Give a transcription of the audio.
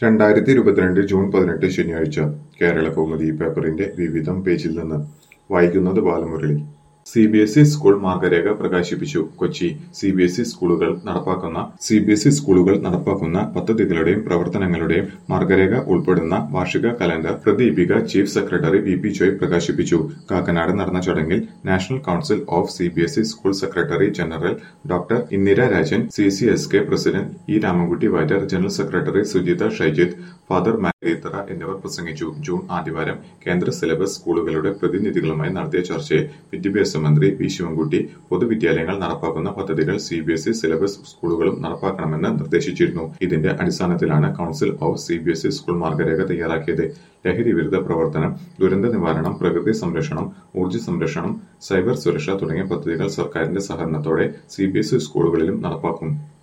രണ്ടായിരത്തി ഇരുപത്തിരണ്ട് ജൂൺ പതിനെട്ട് ശനിയാഴ്ച കേരള കൗമുദി പേപ്പറിന്റെ വിവിധം പേജിൽ നിന്ന് വായിക്കുന്നത് Balamurali C B S E school മാർഗരേഖ പ്രകാശിപ്പിച്ചു Kochi C B S E സ്കൂളുകൾ നടപ്പാക്കുന്ന സി ബി എസ് ഇ സ്കൂളുകൾ നടപ്പാക്കുന്ന പദ്ധതികളുടെയും പ്രവർത്തനങ്ങളുടെയും മാർഗരേഖ ഉൾപ്പെടുന്ന വാർഷിക calendar Pradeepika chief secretary V P Joy പ്രകാശിപ്പിച്ചു കാക്കനാട് നടന്ന ചടങ്ങിൽ national council of C B S E school secretary general doctor Indira Rajan C C S K president E Ramankutty Warrier general secretary Sujitha Shaijith father Mareethara എന്നിവർ പ്രസംഗിച്ചു ജൂൺ ആദ്യവാരം കേന്ദ്ര സിലബസ് സ്കൂളുകളുടെ പ്രതിനിധികളുമായി നടത്തിയ ചർച്ചയിൽ വിദ്യാഭ്യാസ മന്ത്രി വി ശിവൻകുട്ടി പൊതുവിദ്യാലയങ്ങൾ നടപ്പാക്കുന്ന പദ്ധതികൾ C B S E syllabus സ്കൂളുകളും നടപ്പാക്കണമെന്ന് നിർദ്ദേശിച്ചിരുന്നു ഇതിന്റെ അടിസ്ഥാനത്തിലാണ് council of C B S E school മാർഗരേഖ തയ്യാറാക്കിയത് ലഹരി വിരുദ്ധ പ്രവർത്തനം ദുരന്ത നിവാരണം പ്രകൃതി സംരക്ഷണം ഊർജ്ജ സംരക്ഷണം സൈബർ സുരക്ഷ തുടങ്ങിയ പദ്ധതികൾ സർക്കാരിന്റെ സഹകരണത്തോടെ സി ബി എസ് ഇ സ്കൂളുകളിലും നടപ്പാക്കും